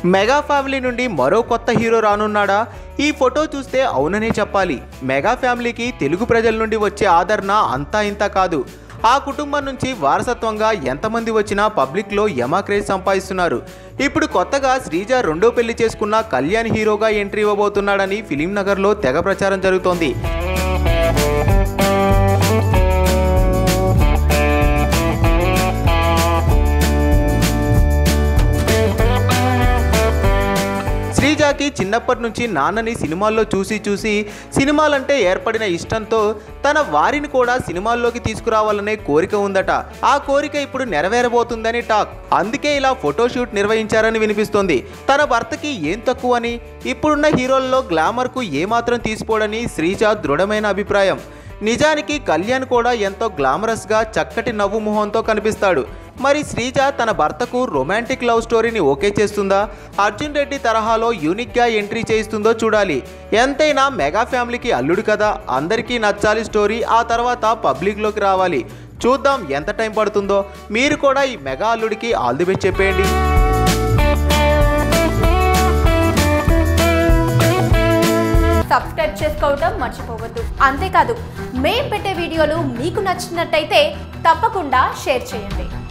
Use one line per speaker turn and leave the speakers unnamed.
mega family నుండి మరో కొత్త హీరో రానున్నాడా ఈ ఫోటో చూస్తే అవుననే చెప్పాలి మెగా ఫ్యామిలీకి తెలుగు ప్రజల నుండి వచ్చే ఆదరణ అంతా ఇంత కాదు ఆ కుటుంబం నుంచి వారసత్వంగా ఎంతమంది వచ్చినా పబ్లిక్లో యమా క్రేజ్ సంపాదిస్తున్నారు ఇప్పుడు కొత్తగా శ్రీజ రెండో పెళ్లి చేసుకున్న కళ్యాణ్ హీరోగా ఎంట్రీ ఇవ్వబోతున్నాడని ఫిలిం నగర్లో తెగ ప్రచారం జరుగుతోంది శ్రీజాకి చిన్నప్పటి నుంచి నాన్నని సినిమాల్లో చూసి చూసి సినిమాలంటే ఏర్పడిన ఇష్టంతో తన వారిని కూడా సినిమాల్లోకి తీసుకురావాలనే కోరిక ఉందట ఆ కోరిక ఇప్పుడు నెరవేరబోతుందని టాక్ అందుకే ఇలా ఫోటోషూట్ నిర్వహించారని వినిపిస్తోంది తన భర్తకి ఏం తక్కువని ఇప్పుడున్న హీరోల్లో గ్లామర్కు ఏమాత్రం తీసిపోడని శ్రీజ దృఢమైన అభిప్రాయం నిజానికి కళ్యాణ్ కూడా ఎంతో గ్లామరస్గా చక్కటి నవ్వు మొహంతో కనిపిస్తాడు మరి శ్రీజ తన భర్తకు రొమాంటిక్ లవ్ స్టోరీని ఓకే చేస్తుందా అర్జున్ రెడ్డి తరహాలో యూనిక్గా ఎంట్రీ చేయిస్తుందో చూడాలి ఎంతైనా మెగా ఫ్యామిలీకి అల్లుడు కదా అందరికీ నచ్చాలి స్టోరీ ఆ తర్వాత పబ్లిక్లోకి రావాలి చూద్దాం ఎంత టైం పడుతుందో మీరు కూడా ఈ మెగా అల్లుడికి ఆల్ ది బెస్ట్ చెప్పేయండి
సబ్స్క్రైబ్ చేసుకోవడం మర్చిపోవద్దు అంతేకాదు మేం పెట్టే వీడియోలు మీకు నచ్చినట్టయితే తప్పకుండా షేర్ చేయండి